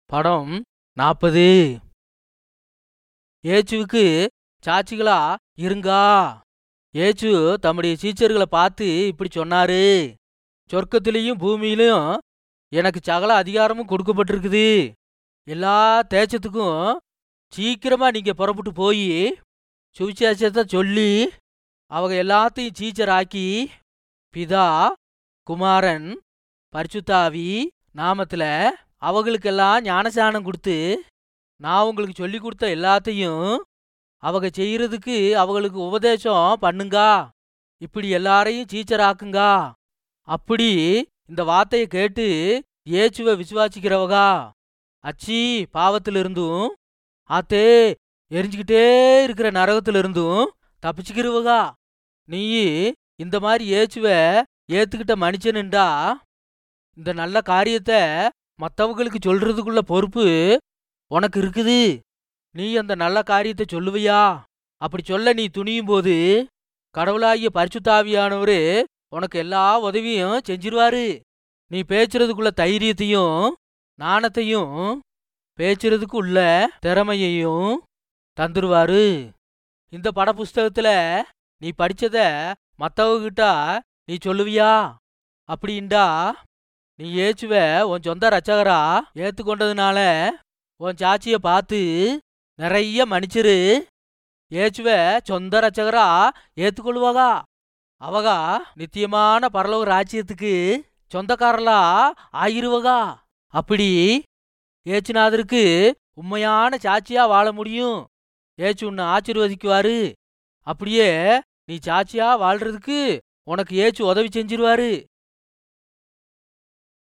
படம் நாற்பது ஏச்சுவுக்கு சாட்சிகளா இருங்கா ஏச்சு தம்முடைய சீச்சர்களை பார்த்து இப்படி சொன்னாரு சொர்க்கத்திலையும் பூமியிலும் எனக்கு சகல அதிகாரமும் கொடுக்கப்பட்டிருக்குது எல்லா தேச்சத்துக்கும் சீக்கிரமா நீங்க புறப்பட்டு போய் சுவிசேஷத்தை சொல்லி அவங்க எல்லாத்தையும் சீச்சராக்கி பிதா குமாரன் பரிசுத்தாவி நாமத்துல அவங்களுக்கெல்லாம் ஞானசானம் கொடுத்து நான் உங்களுக்கு சொல்லி கொடுத்த எல்லாத்தையும் அவங்க செய்யறதுக்கு அவங்களுக்கு உபதேசம் பண்ணுங்கா இப்படி எல்லாரையும் சீச்சராக்குங்கா அப்படி இந்த வார்த்தையை கேட்டு இயேசுவை விசுவாசிக்கிறவகா அச்சி பாவத்திலிருந்தும் ஆத்தே எரிஞ்சுக்கிட்டே இருக்கிற நரகத்திலிருந்தும் தப்பிச்சுக்கிறவகா நீ இந்த மாதிரி இயேசுவை ஏத்துக்கிட்ட மனுஷனுண்டா இந்த நல்ல காரியத்தை மற்றவங்களுக்கு சொல்றதுக்குள்ள பொறுப்பு உனக்கு இருக்குது நீ அந்த நல்ல காரியத்தை சொல்லுவியா அப்படி சொல்ல நீ துணியும் போது கடவுளாகிய பரிசுத்தாவியானவரு உனக்கு எல்லா உதவியும் செஞ்சிருவாரு நீ பேச்சுறதுக்குள்ள தைரியத்தையும் நாணத்தையும் பேச்சுறதுக்கு உள்ள திறமையையும் தந்துருவாரு இந்த படப்புஸ்தகத்துல நீ படிச்சத மத்தவங்கிட்ட நீ சொல்லுவியா அப்படின்டா நீ ஏச்சுவ உன் சொந்த ரச்சகரா ஏத்துக்கொண்டதுனால உன் சாட்சிய பார்த்து நிறைய மன்னிச்சிரு ஏச்சுவ சொந்த ரச்சகரா ஏத்துக்கொள்வாகா அவகா நித்தியமான பரலோக ராஜ்யத்துக்கு சொந்தக்காரலா ஆயிருவகா அப்படி ஏச்சுநாதருக்கு உண்மையான சாட்சியா வாழ முடியும் ஏச்சு உன்னை ஆசீர்வதிக்குவாரு அப்படியே நீ சாட்சியா வாழ்றதுக்கு உனக்கு ஏச்சு உதவி செஞ்சிருவாரு